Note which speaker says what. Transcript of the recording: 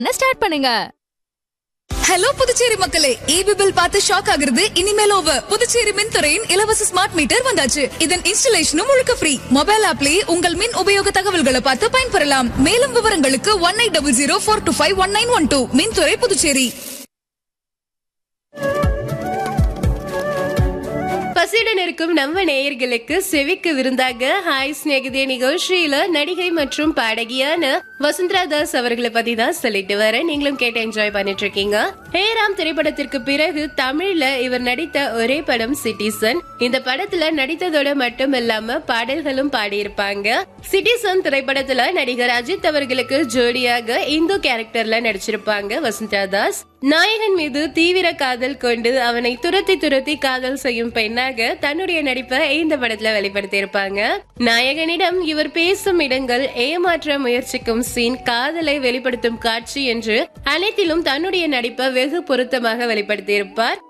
Speaker 1: start பண்ணுங்க
Speaker 2: hello Puducherry மக்களே EB bill பார்த்து ஷாக் ஆகுறது இனிமேல் ஓவர் புதுச்சேரி மின்துறையின் இலவச ஸ்மார்ட் மீட்டர் வந்தாச்சு இதன் இன்ஸ்டலேஷனும் முழுக்க ஃப்ரீ மொபைல் ஆப்லயே உங்கள் மின் உபயோக தகவல்களை பார்த்து பயன்பெறலாம் மேலும் விவரங்களுக்கு one eight double zero four two five one nine one two மின்துறை புதுச்சேரி
Speaker 3: பசியுடன் இருக்கும் நம்ம நேயர்களுக்கு செவிக்கு விருந்தாக ஹாய் ஸ்நேகிதே நிகழ்ச்சியில நடிகை மற்றும் பாடகியான வசுந்தரா தாஸ் அவர்களை பத்தி தான் சொல்லிட்டு வரேன் நீங்களும் கேட்டு என்ஜாய் பண்ணிட்டு இருக்கீங்க ஹேராம் திரைப்படத்திற்கு பிறகு தமிழ்ல இவர் நடித்த ஒரே படம் சிட்டிசன் இந்த படத்துல நடித்ததோட மட்டும் இல்லாம பாடல்களும் பாடியிருப்பாங்க சிட்டிசன் திரைப்படத்துல நடிகர் அஜித் அவர்களுக்கு ஜோடியாக இந்து கேரக்டர்ல நடிச்சிருப்பாங்க வசுந்தரா தாஸ் நாயகன் மீது தீவிர காதல் கொண்டு அவனை துரத்தி துரத்தி காதல் செய்யும் பெண்ணாக தன்னுடைய நடிப்பை இந்த படத்துல வெளிப்படுத்தி இருப்பாங்க நாயகனிடம் இவர் பேசும் இடங்கள் ஏமாற்ற முயற்சிக்கும் சீன் காதலை வெளிப்படுத்தும் காட்சி என்று அனைத்திலும் தன்னுடைய நடிப்பை வெகு பொருத்தமாக வெளிப்படுத்தி இருப்பார்